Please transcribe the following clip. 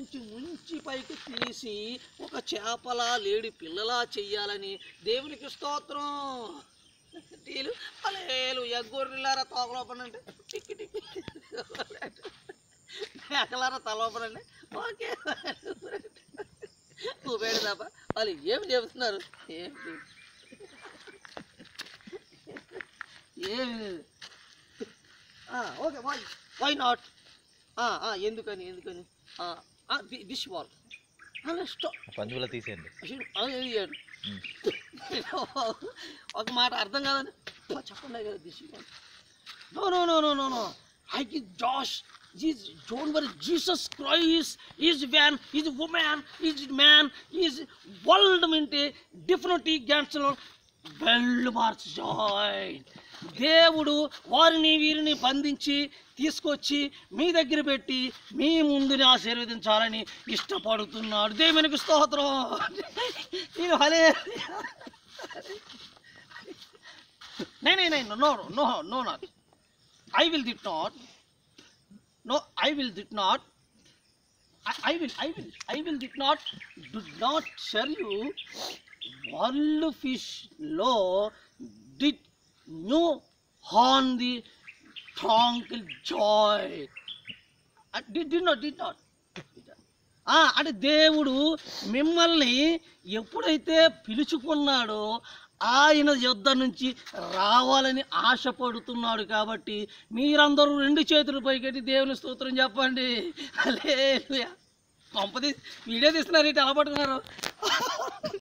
నుంచి ముంచి పైకి తీసి ఒక చేపలా లేడి పిల్లలా చెయ్యాలని దేవునికి స్తోత్రం టీలు అలేలు ఎగ్గొర్రెలారా తోకలోపనండి టిక్కి టిక్కి మేకలారా తలోపనండి ఓకే ఊపేడు తప్ప వాళ్ళు ఏమి చెబుతున్నారు ఏమి ఏమి లేదు ఓకే వై వై నాట్ ఎందుకని ఎందుకని దిస్ బాల్ స్టాప్ పంచుల తీసేయండి అయ్యాడు ఉమ్. ఒక మాట అర్థం కాదని "అబ్బా, చెప్పండి కదా this no no no no no no I కి జాష్ is don't worry Jesus Christ is man is women is man is world మింటే డిఫరెంట్ గ్యాన్సల్ వెల్ మార్చ్ జాయ్ దేవుడు వారిని వీరిని బంధించి తీసుకొచ్చి మీ దగ్గర పెట్టి మీ ముందుని ఆశీర్వదించాలని ఇష్టపడుతున్నాడు దేవునికి స్తోత్రం నేను హలే నై నై నై no no no not I will did not no I will did not I will I will I will did not do not shall you world ఫిష్లో డిడ్ న్యూ హాన్ the tranquil joy did not did not అంటే దేవుడు మిమ్మల్ని ఎప్పుడైతే పిలుచుకున్నాడో ఆయన యుద్ధ నుంచి రావాలని ఆశపడుతున్నాడు కాబట్టి మీరందరూ రెండు చేతులు పైకెట్టి దేవుని స్తోత్రం చెప్పండి అలే పంపది వీడియో తీస్తున్నారు ఇటు ఎలా పడుతున్నారు